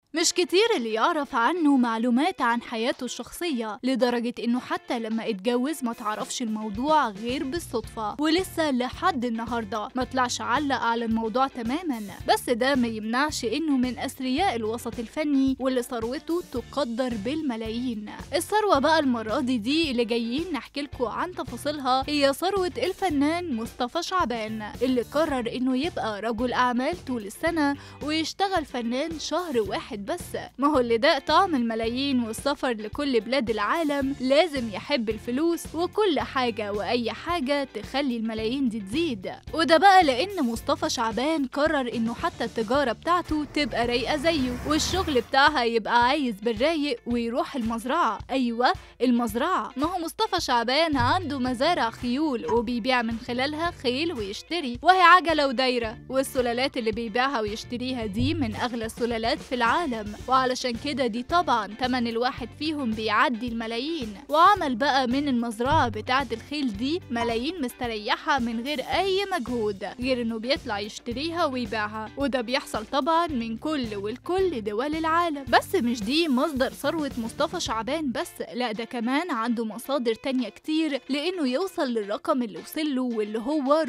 مش كتير اللي يعرف عنه معلومات عن حياته الشخصية لدرجة انه حتى لما اتجوز ما تعرفش الموضوع غير بالصدفة ولسه لحد النهاردة ما طلعش علق على الموضوع تماما بس ده ما يمنعش انه من اثرياء الوسط الفني واللي ثروته تقدر بالملايين الثروة بقى المرة دي دي اللي جايين نحكي لكم عن تفاصيلها هي ثروة الفنان مصطفى شعبان اللي قرر انه يبقى رجل اعمال طول السنة ويشتغل فنان شهر واحد بس ما هو اللي ده طعم الملايين والسفر لكل بلاد العالم لازم يحب الفلوس وكل حاجة وأي حاجة تخلي الملايين دي تزيد وده بقى لأن مصطفى شعبان قرر إنه حتى التجارة بتاعته تبقى رايقة زيه والشغل بتاعها يبقى عايز بالرايق ويروح المزرعة أيوة المزرعة ما هو مصطفى شعبان عنده مزارع خيول وبيبيع من خلالها خيل ويشتري وهي عجلة ودايرة والسلالات اللي بيبيعها ويشتريها دي من أغلى السلالات في العالم وعلشان كده دي طبعا تمن الواحد فيهم بيعدي الملايين وعمل بقى من المزرعة بتاعة الخيل دي ملايين مستريحة من غير أي مجهود غير إنه بيطلع يشتريها ويبيعها وده بيحصل طبعا من كل والكل دول العالم بس مش دي مصدر ثروة مصطفى شعبان بس لا ده كمان عنده مصادر تانية كتير لأنه يوصل للرقم اللي وصله واللي هو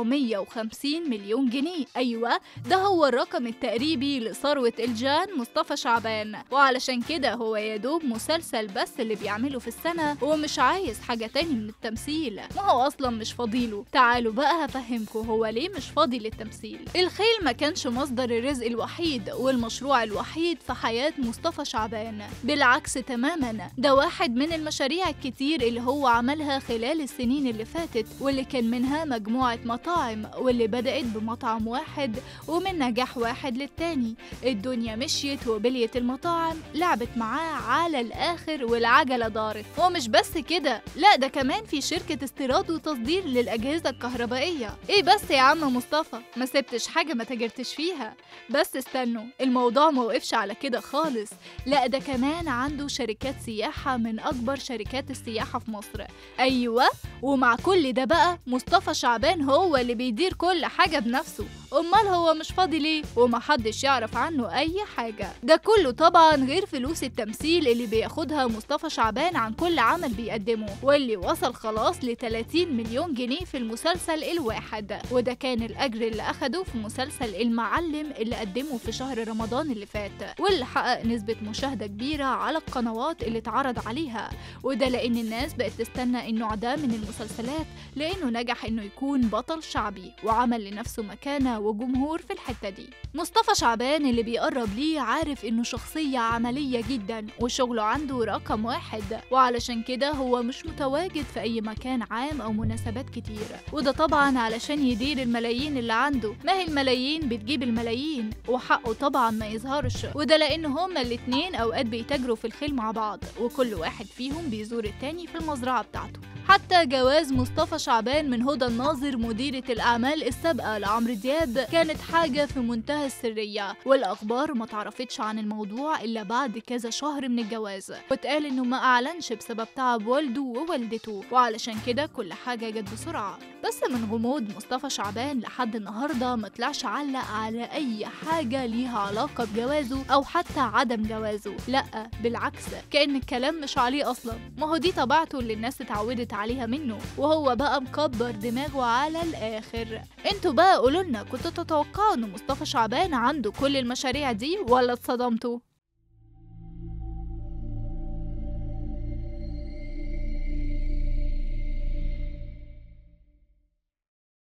450 مليون جنيه أيوة ده هو الرقم التقريبي لثروة الجان مصطفى شعبان وعلشان كده هو يا دوب مسلسل بس اللي بيعمله في السنة ومش عايز حاجة تاني من التمثيل ما هو أصلا مش فاضيله تعالوا بقى هفهمكم هو ليه مش فاضي للتمثيل الخيل ما كانش مصدر الرزق الوحيد والمشروع الوحيد في حياة مصطفى شعبان بالعكس تماما ده واحد من المشاريع الكتير اللي هو عملها خلال السنين اللي فاتت واللي كان منها مجموعة مطاعم واللي بدأت بمطعم واحد ومن نجاح واحد للتاني الدنيا مشيت وبلية المطاعم لعبت معاه على الآخر والعجلة دارت ومش بس كده لا ده كمان في شركة استيراد وتصدير للأجهزة الكهربائية ايه بس يا عم مصطفى ما سبتش حاجة ما تاجرتش فيها بس استنوا الموضوع ما وقفش على كده خالص لا ده كمان عنده شركات سياحة من أكبر شركات السياحة في مصر أيوة ومع كل ده بقى مصطفى شعبان هو اللي بيدير كل حاجة بنفسه أمال هو مش فاضي ليه ومحدش يعرف عنه أي حاجة ده كله طبعا غير فلوس التمثيل اللي بياخدها مصطفى شعبان عن كل عمل بيقدمه واللي وصل خلاص ل 30 مليون جنيه في المسلسل الواحد وده كان الأجر اللي أخده في مسلسل المعلم اللي قدمه في شهر رمضان اللي فات واللي حقق نسبة مشاهدة كبيرة على القنوات اللي اتعرض عليها وده لأن الناس بقت تستنى النوع ده من المسلسلات لأنه نجح إنه يكون بطل شعبي وعمل لنفسه مكانة وجمهور في الحتة دي مصطفى شعبان اللي بيقرب ليه عارف إنه شخصية عملية جدا وشغله عنده رقم واحد وعلشان كده هو مش متواجد في أي مكان عام أو مناسبات كتير وده طبعا علشان يدير الملايين اللي عنده ما هي الملايين بتجيب الملايين وحقه طبعا ما يظهرش وده لأن هما الاتنين أوقات بيتاجروا في الخيل مع بعض وكل واحد فيهم بيزور التاني في المزرعة بتاعته حتى جواز مصطفى شعبان من هدى الناظر مديرة الأعمال السابقة لعمرو دياب كانت حاجة في منتهى السرية والأخبار ما تعرفتش عن الموضوع إلا بعد كذا شهر من الجواز واتقال إنه ما أعلنش بسبب تعب والده ووالدته وعلشان كده كل حاجة جت بسرعة بس من غموض مصطفى شعبان لحد النهاردة ما طلعش علق على أي حاجة ليها علاقة بجوازه أو حتى عدم جوازه لأ بالعكس كأن الكلام مش عليه أصلا ما هو دي طبيعته اللي الناس اتعودت عليها منه وهو بقى مكبر دماغه على الآخر انتوا بقى قولولنا كنتوا تتوقعوا ان مصطفى شعبان عنده كل المشاريع دي ولا اتصدمتوا